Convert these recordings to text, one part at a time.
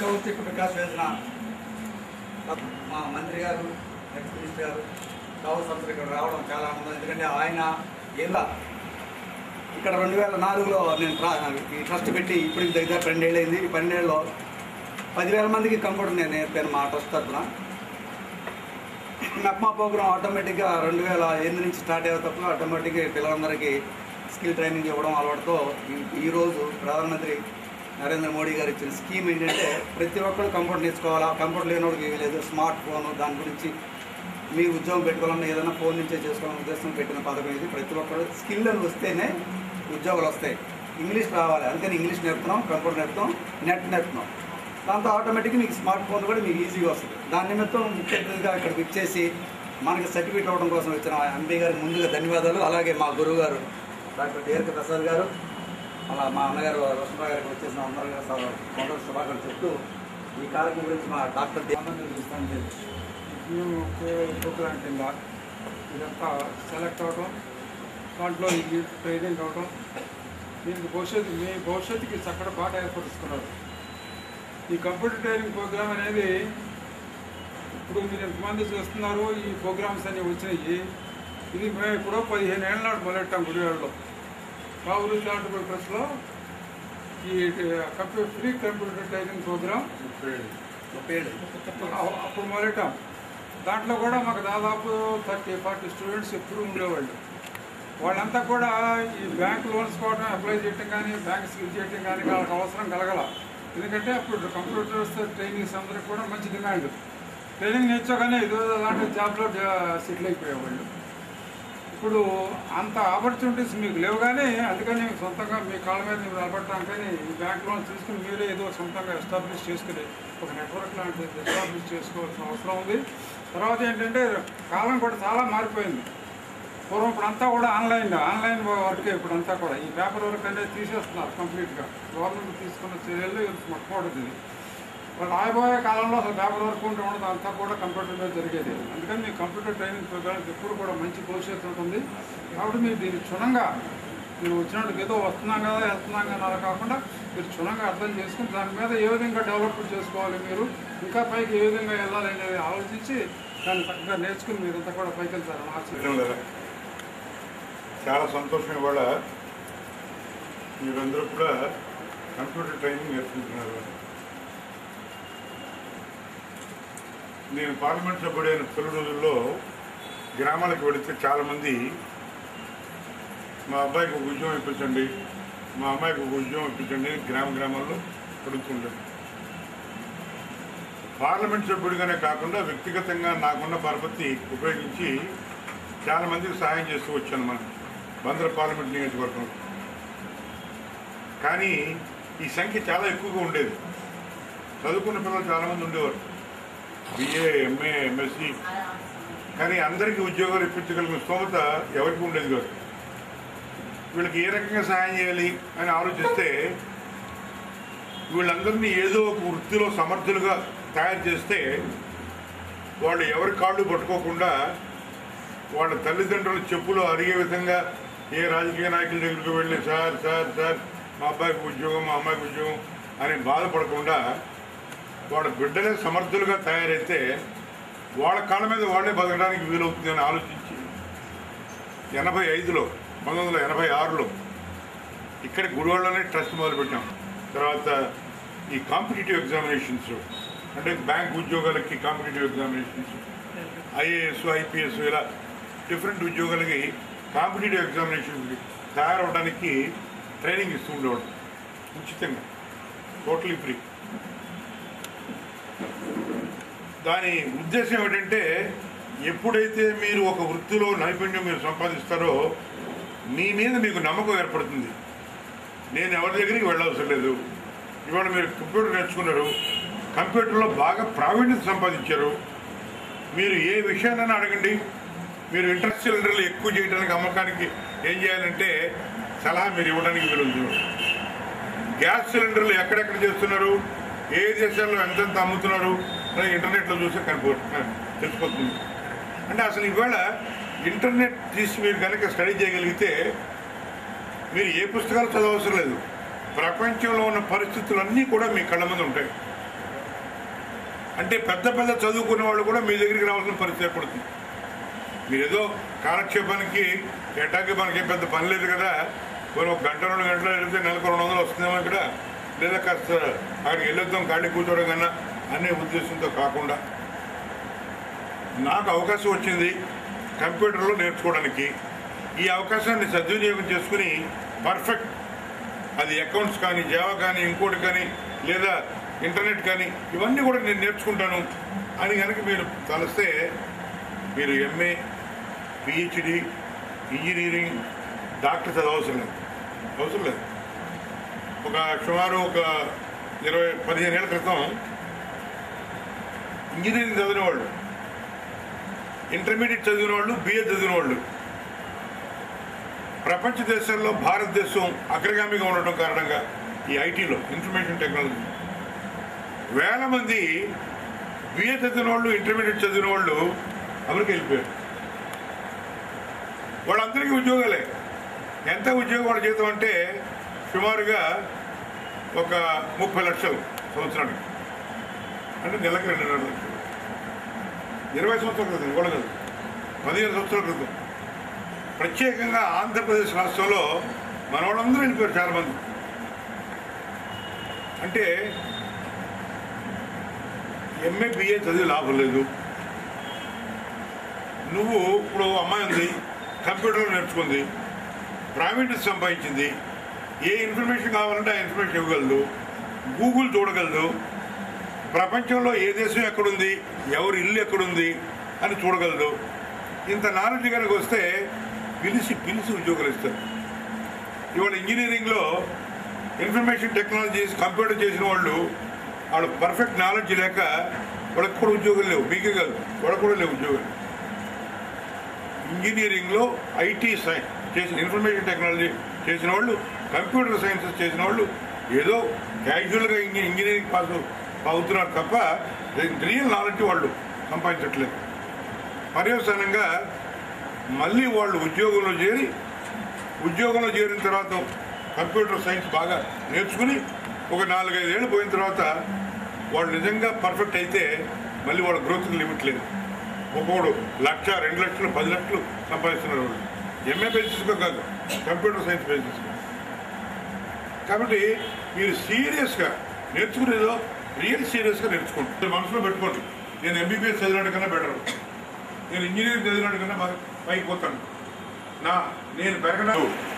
భౌతిక వికాస్ యోజన మా మంత్రి గారు ఎక్స్ మినిస్టర్ గారు కావు సంస్థలు ఇక్కడ రావడం చాలా ఆనందం ఎందుకంటే ఆయన ఏళ్ళ ఇక్కడ రెండు వేల నాలుగులో నేను ట్రా- ఈ ట్రస్ట్ పెట్టి ఇప్పుడు దగ్గర పన్నెండేళ్ళు అయింది ఈ పన్నెండేళ్ళలో పదివేల మందికి కంప్యూటర్ నేను నేర్పాను మా ట్రస్ట్ తరఫున మెప్మా ప్రోగ్రామ్ ఆటోమేటిక్గా రెండు వేల ఎనిమిది నుంచి స్టార్ట్ అయ్యేటప్పుడు ఆటోమేటిక్గా పిల్లలందరికీ స్కిల్ ట్రైనింగ్ ఇవ్వడం అలవాటుతో ఈ- ఈరోజు ప్రధానమంత్రి నరేంద్ర మోడీ గారు ఇచ్చిన స్కీమ్ ఏంటంటే ప్రతి ఒక్కరు కంప్యూటర్ నేర్చుకోవాలా కంప్యూటర్ లేనివాడికి ఏమీ లేదు స్మార్ట్ ఫోన్ దాని గురించి మీరు ఉద్యోగం పెట్టుకోవాలన్నా ఏదైనా ఫోన్ నుంచే చేసుకోవాలని ఉద్దేశం పెట్టిన పథకం ఇది ప్రతి ఒక్కరు స్కిల్ అని వస్తేనే ఉద్యోగాలు వస్తాయి ఇంగ్లీష్ రావాలి అందుకని ఇంగ్లీష్ నేర్పుతున్నాం కంప్యూటర్ నేర్పుతాం నెట్ నేర్పుతున్నాం దాంతో ఆటోమేటిక్గా మీకు స్మార్ట్ ఫోన్ కూడా మీకు ఈజీగా వస్తుంది దాని నిమిత్తం ముఖ్య అతిథిగా ఇక్కడికి ఇచ్చేసి మనకి సర్టిఫికేట్ ఇవ్వడం కోసం వచ్చిన ఎంపీ గారికి ముందుగా ధన్యవాదాలు అలాగే మా గురువు గారు డాక్టర్ డిఆర్కే ప్రసాద్ గారు అలా మా అన్నగారు లక్ష్మణ గారికి వచ్చేసిన అందరూ కూడా మొదటి శుభాకాంక్షలు చెప్తూ ఈ కార్యక్రమం గురించి మా డాక్టర్ డి- మేము ప్రోగ్రాం కింద ఇదంతా సెలెక్ట్ అవడం దాంట్లో ఈ ట్రైనింగ్ అవడం దీనికి భవిష్యత్తు మీ భవిష్యత్తుకి చక్కటి బాట ఏర్పరుచుకున్నారు ఈ కంప్యూటర్ ట్రైనింగ్ ప్రోగ్రామ్ అనేది ఇప్పుడు మీరు ఎంతమంది చూస్తున్నారు ఈ ప్రోగ్రామ్స్ అన్ని వచ్చినాయి ఇది మేము ఎప్పుడో పదిహేను ఏళ్ళ నాడు మొదలెట్టాం గుడివాడలో కావులు చారిటబుల్ ట్రస్ట్లో ఈ computer free computer training program ముప్పై ఏళ్ళు అ- అప్పుడు మొదలెట్టాం దాంట్లో కూడా మాకు దాదాపు థర్టీ ఫార్టీ స్టూడెంట్స్ ఎప్పుడు ఉండేవాళ్ళు వాళ్ళంతా కూడా ఈ బ్యాంక్ లోన్స్ కోసం అప్లై చేయటం కానీ బ్యాంక్ స్కిల్ చేయటం కానీ వాళ్ళకి అవసరం కలగల ఎందుకంటే అప్పుడు కంప్యూటర్స్ ట్రైనింగ్స్ అందరికి కూడా మంచి డిమాండ్ ట్రైనింగ్ నేర్చోగానే ఏదో అలాంటి జాబ్లో సెటిల్ అయిపోయేవాళ్ళు ఇప్పుడు అంత ఆపర్చునిటీస్ మీకు లేవు కానీ అందుకని సొంతంగా మీ కాళ్ళ మీద మీరు నిలబడటానికని ఈ బ్యాంక్ లోన్ తీసుకుని మీరే ఏదో సొంతంగా ఎస్టాబ్లిష్ చేసుకుని ఒక నెట్వర్క్ లాంటిది ఎస్టాబ్లిష్ చేసుకోవాల్సిన అవసరం ఉంది తర్వాత ఏంటంటే కాలం కూడా చాలా మారిపోయింది పూర్వం ఇప్పుడు అంతా కూడా ఆన్లైన్ ఆన్లైన్ వర్కే ఇప్పుడు అంతా కూడా ఈ పేపర్ వర్క్ అనేది తీసేస్తున్నారు కంప్లీట్గా గవర్నమెంట్ తీసుకున్న చర్యలు ఇది మొట్టమొదటిది ఇది. మరి రాబోయే కాలంలో అసలు పేపర్ వర్క్ ఉంటే ఉండదు అంతా కూడా కంప్యూటర్ మీద జరిగేది అందుకని మీ కంప్యూటర్ ట్రైనింగ్ ప్రోగ్రామ్కి ఎప్పుడు కూడా మంచి భవిష్యత్తు ఉంటుంది కాబట్టి మీరు దీన్ని క్షుణ్ణంగా మీరు వచ్చినట్టు ఏదో వస్తున్నాం కదా వెళ్తున్నాం కదా అలా కాకుండా మీరు క్షుణ్ణంగా అర్థం చేసుకుని దాని మీద ఏ విధంగా డెవలప్ చేసుకోవాలి మీరు ఇంకా పైకి ఏ విధంగా వెళ్ళాలి అనేది ఆలోచించి దాన్ని చక్కగా నేర్చుకుని మీరంతా కూడా పైకి వెళ్తారని ఆశ చేయడం లేదా చాలా సంతోషం ఇవాళ మీరందరూ కూడా కంప్యూటర్ ట్రైనింగ్ నేర్చుకుంటున్నారు నేను పార్లమెంట్ సభ్యుడైన తొలి రోజుల్లో గ్రామాలకు వెళితే చాలామంది మా అబ్బాయికి ఒక ఉద్యోగం ఇప్పించండి మా అమ్మాయికి ఒక ఉద్యోగం ఇప్పించండి అని గ్రామ గ్రామాల్లో అడుగుతుంటారు పార్లమెంట్ సభ్యుడిగానే కాకుండా వ్యక్తిగతంగా నాకున్న పరపతి ఉపయోగించి చాలా మందికి సహాయం చేస్తూ వచ్చాను మనం బందర పార్లమెంట్ నియోజకవర్గం కానీ ఈ సంఖ్య చాలా ఎక్కువగా ఉండేది చదువుకున్న పిల్లలు చాలామంది ఉండేవారు బిఏ ఎంఏ ఎంఎస్సి కానీ అందరికీ ఉద్యోగాలు ఇప్పించగలిగిన స్తోమత ఎవరికి ఉండేది కాదు వీళ్ళకి ఏ రకంగా సహాయం చేయాలి అని ఆలోచిస్తే వీళ్ళందరినీ ఏదో ఒక వృత్తిలో సమర్థులుగా తయారు చేస్తే వాళ్ళు ఎవరి కాళ్ళు పట్టుకోకుండా వాళ్ళ తల్లిదండ్రుల చెప్పులు అరిగే విధంగా ఏ రాజకీయ నాయకుల దగ్గరికి వెళ్ళి సార్ సార్ సార్ మా అబ్బాయికి ఉద్యోగం మా అమ్మాయికి ఉద్యోగం అని బాధపడకుండా వాళ్ళ బిడ్డలే సమర్థులుగా తయారైతే వాళ్ళ కాళ్ళ మీద వాళ్ళే బతకడానికి వీలవుతుంది అని ఆలోచించి ఎనభై ఐదులో పంతొమ్మిది వందల ఎనభై ఆరులో ఇక్కడ గుడివాడలోనే ట్రస్ట్ మొదలుపెట్టాం తర్వాత ఈ కాంపిటేటివ్ ఎగ్జామినేషన్స్ అంటే బ్యాంక్ ఉద్యోగాలకి కాంపిటేటివ్ ఎగ్జామినేషన్స్ ఐఏఎస్ ఐపీఎస్ ఇలా డిఫరెంట్ ఉద్యోగాలకి కాంపిటేటివ్ ఎగ్జామినేషన్స్కి తయారవడానికి ట్రైనింగ్ ఇస్తూ ఉండేవాడు ఉచితంగా టోటలీ ఫ్రీ దాని ఉద్దేశం ఏమిటంటే ఎప్పుడైతే మీరు ఒక వృత్తిలో నైపుణ్యం మీరు సంపాదిస్తారో మీ మీద మీకు నమ్మకం ఏర్పడుతుంది నేను ఎవరి దగ్గరికి వెళ్ళవసరం లేదు ఇవాళ మీరు కంప్యూటర్ నేర్చుకున్నారు కంప్యూటర్లో బాగా ప్రావీణ్యత సంపాదించారు మీరు ఏ విషయాన్ని అడగండి మీరు ఇంటర్ సిలిండర్లు ఎక్కువ చేయడానికి అమ్మకానికి ఏం చేయాలంటే సలహా మీరు ఇవ్వడానికి వీలుంది గ్యాస్ సిలిండర్లు ఎక్కడెక్కడ చేస్తున్నారు ఏ దేశాల్లో ఎంతెంత అమ్ముతున్నారు అని ఇంటర్నెట్లో చూస్తే కనిపో తెలిసిపోతుంది అంటే అసలు ఇవాళ ఇంటర్నెట్ తీసి మీరు కనుక స్టడీ చేయగలిగితే మీరు ఏ పుస్తకాలు చదవవసరం లేదు ప్రపంచంలో ఉన్న పరిస్థితులన్నీ కూడా మీ కళ్ళ ముందు ఉంటాయి అంటే పెద్ద పెద్ద చదువుకున్న వాళ్ళు కూడా మీ దగ్గరికి రావాల్సిన పరిస్థితి ఏర్పడుతుంది మీరు ఏదో కాలక్షేపానికి ఎటాకి మనకి ఏం పెద్ద పని లేదు కదా మరి ఒక గంట రెండు గంటలు వెళ్తే నెలకు రెండు వందలు వస్తుందేమో ఇక్కడ లేదా కాస్త అక్కడికి వెళ్ళొద్దాం ఖాళీ కూర్చోవడం కన్నా అనే ఉద్దేశంతో కాకుండా నాకు అవకాశం వచ్చింది కంప్యూటర్లో నేర్చుకోవడానికి ఈ అవకాశాన్ని సద్వినియోగం చేసుకుని పర్ఫెక్ట్ అది అకౌంట్స్ కానీ జావా కానీ ఇంకోటి కానీ లేదా ఇంటర్నెట్ కానీ ఇవన్నీ కూడా నేను నేర్చుకుంటాను అని కనుక మీరు తలస్తే మీరు ఎంఏ పిహెచ్డి ఇంజనీరింగ్ డాక్టర్ చదువు అవసరం లేదు అవసరం లేదు ఒక సుమారు ఒక ఇరవై పదిహేను ఏళ్ళ క్రితం ఇంజనీరింగ్ చదివిన వాళ్ళు ఇంటర్మీడియట్ చదివిన వాళ్ళు బిఏ చదివిన వాళ్ళు ప్రపంచ దేశాల్లో భారతదేశం అగ్రగామిగా ఉండటం కారణంగా ఈ ఐటీలో ఇన్ఫర్మేషన్ టెక్నాలజీ వేల మంది బిఏ చదివిన వాళ్ళు ఇంటర్మీడియట్ చదివిన వాళ్ళు అమెరికా వెళ్ళిపోయారు వాళ్ళందరికీ ఉద్యోగాలే ఎంత ఉద్యోగం వాళ్ళ జీతం అంటే సుమారుగా ఒక ముప్పై లక్షలు సంవత్సరానికి అంటే నెలకు రెండున్నర లక్షలు ఇరవై సంవత్సరాల క్రితం ఇవ్వడం కాదు పదిహేను సంవత్సరాల క్రితం ప్రత్యేకంగా ఆంధ్రప్రదేశ్ రాష్ట్రంలో మన వాళ్ళందరూ వెళ్ళిపోయారు చాలామంది అంటే ఎంఏ బిఏ చదివి లాభం లేదు నువ్వు ఇప్పుడు అమ్మాయి ఉంది కంప్యూటర్ నేర్చుకుంది ప్రావీణ్యత సంపాదించింది ఏ ఇన్ఫర్మేషన్ కావాలంటే ఆ ఇన్ఫర్మేషన్ ఇవ్వగలదు గూగుల్ చూడగలదు ప్రపంచంలో ఏ దేశం ఎక్కడుంది ఎవరి ఇల్లు ఎక్కడుంది అని చూడగలదు ఇంత నాలెడ్జ్ కనుక వస్తే పిలిచి పిలిచి ఉద్యోగాలు ఇస్తారు ఇవాళ ఇంజనీరింగ్లో ఇన్ఫర్మేషన్ టెక్నాలజీస్ కంప్యూటర్ చేసిన వాళ్ళు వాళ్ళు పర్ఫెక్ట్ నాలెడ్జ్ లేక వాళ్ళకి కూడా ఉద్యోగాలు లేవు మీకే కాదు వాళ్ళకు కూడా లేవు ఉద్యోగాలు ఇంజనీరింగ్లో ఐటీ సైన్స్ చేసిన ఇన్ఫర్మేషన్ టెక్నాలజీ చేసిన వాళ్ళు కంప్యూటర్ సైన్సెస్ చేసిన వాళ్ళు ఏదో క్యాజువల్గా ఇంజ ఇంజనీరింగ్ పాస్ అవుతున్నారు తప్ప రియల్ నాలెడ్జ్ వాళ్ళు సంపాదించట్లేదు పర్యవసానంగా మళ్ళీ వాళ్ళు ఉద్యోగంలో చేరి ఉద్యోగంలో చేరిన తర్వాత కంప్యూటర్ సైన్స్ బాగా నేర్చుకుని ఒక నాలుగైదేళ్ళు పోయిన తర్వాత వాళ్ళు నిజంగా పర్ఫెక్ట్ అయితే మళ్ళీ వాళ్ళ గ్రోత్కి లిమిట్ లేదు ఒక్కోడు లక్ష రెండు లక్షలు పది లక్షలు సంపాదిస్తున్నారు వాళ్ళు ఎంఏ బేసిస్గా కాదు కంప్యూటర్ సైన్స్ బేసిస్గా కాబట్టి మీరు సీరియస్గా నేర్చుకునేదో రియల్ సీరియస్గా నేర్చుకోండి మనసులో పెట్టుకోండి నేను ఎంబీబీఎస్ చదివినాడు కన్నా బెటర్ నేను ఇంజనీరింగ్ చదివినాడు కన్నా బాగా పైకి పోతాను నా నేను పెరగన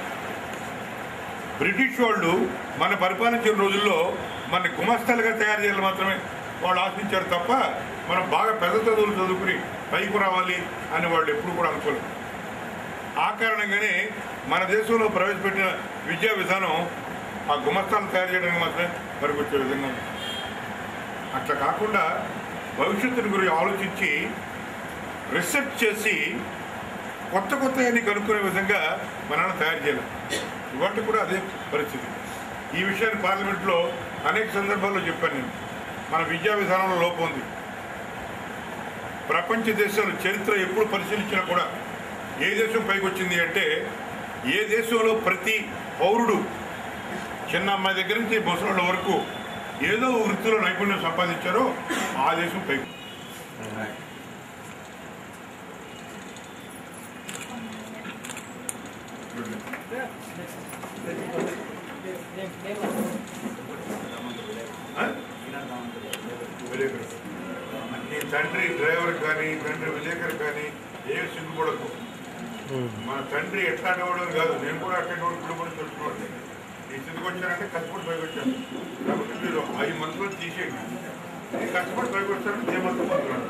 బ్రిటిష్ వాళ్ళు మన పరిపాలించిన రోజుల్లో మన గుమస్తాలుగా తయారు చేయాలి మాత్రమే వాళ్ళు ఆశించారు తప్ప మనం బాగా పెద్ద చదువులు చదువుకుని పైకి రావాలి అని వాళ్ళు ఎప్పుడు కూడా అనుకోలేదు ఆ కారణంగానే మన దేశంలో ప్రవేశపెట్టిన విద్యా విధానం ఆ గుమస్తాలను తయారు చేయడానికి మాత్రమే పనికొచ్చే విధంగా ఉంది అట్లా కాకుండా భవిష్యత్తుని గురించి ఆలోచించి రీసెర్చ్ చేసి కొత్త కొత్త అన్ని కనుక్కునే విధంగా మనల్ని తయారు చేయాలి ఇవాటి కూడా అదే పరిస్థితి ఈ విషయాన్ని పార్లమెంట్లో అనేక సందర్భాల్లో చెప్పాను నేను మన విద్యా విధానంలో లోపం ఉంది ప్రపంచ దేశాల చరిత్ర ఎప్పుడు పరిశీలించినా కూడా ఏ దేశం పైకి వచ్చింది అంటే ఏ దేశంలో ప్రతి పౌరుడు చిన్న అమ్మాయి దగ్గర నుంచి ముసలి వరకు ఏదో ఒక వృత్తిలో నైపుణ్యం సంపాదించారో ఆ దేశం పైకి ఆ? విలేకరు నీ తండ్రి డ్రైవర్ కానీ తండ్రి విలేకరు కానీ ఏ సిగ్గుపడకు మన తండ్రి ఎట్లా అనేవాడు కాదు నేను కూడా అట్లాంటి వాడు ఇప్పుడు కూడా తెలుసుకోండి ఈ స్థితికి వచ్చానంటే కష్టపడి పైకి వచ్చాను కాబట్టి మీరు ఐదు మనసులో తీసేయండి నేను కష్టపడి పైకి వచ్చాను ఏ మనసు పొందుతున్నాను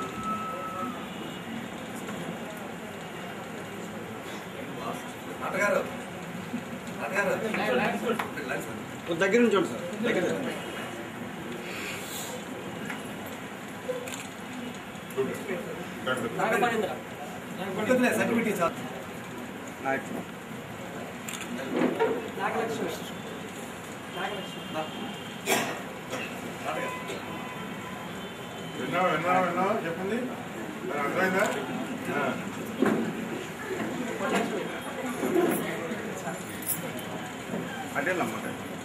నాటగారు నాటగారు దగ్గర నుంచి చూడండి సార్ దగ్గర చూడండి డాక్టర్. ఉంటుందిలే సర్టిఫికేట్ సార్ విన్నావా విన్నావా విన్నావా చెప్పండి ఆ, అర్థమైందా ఆ. అడ్డేళ్ళమ్మా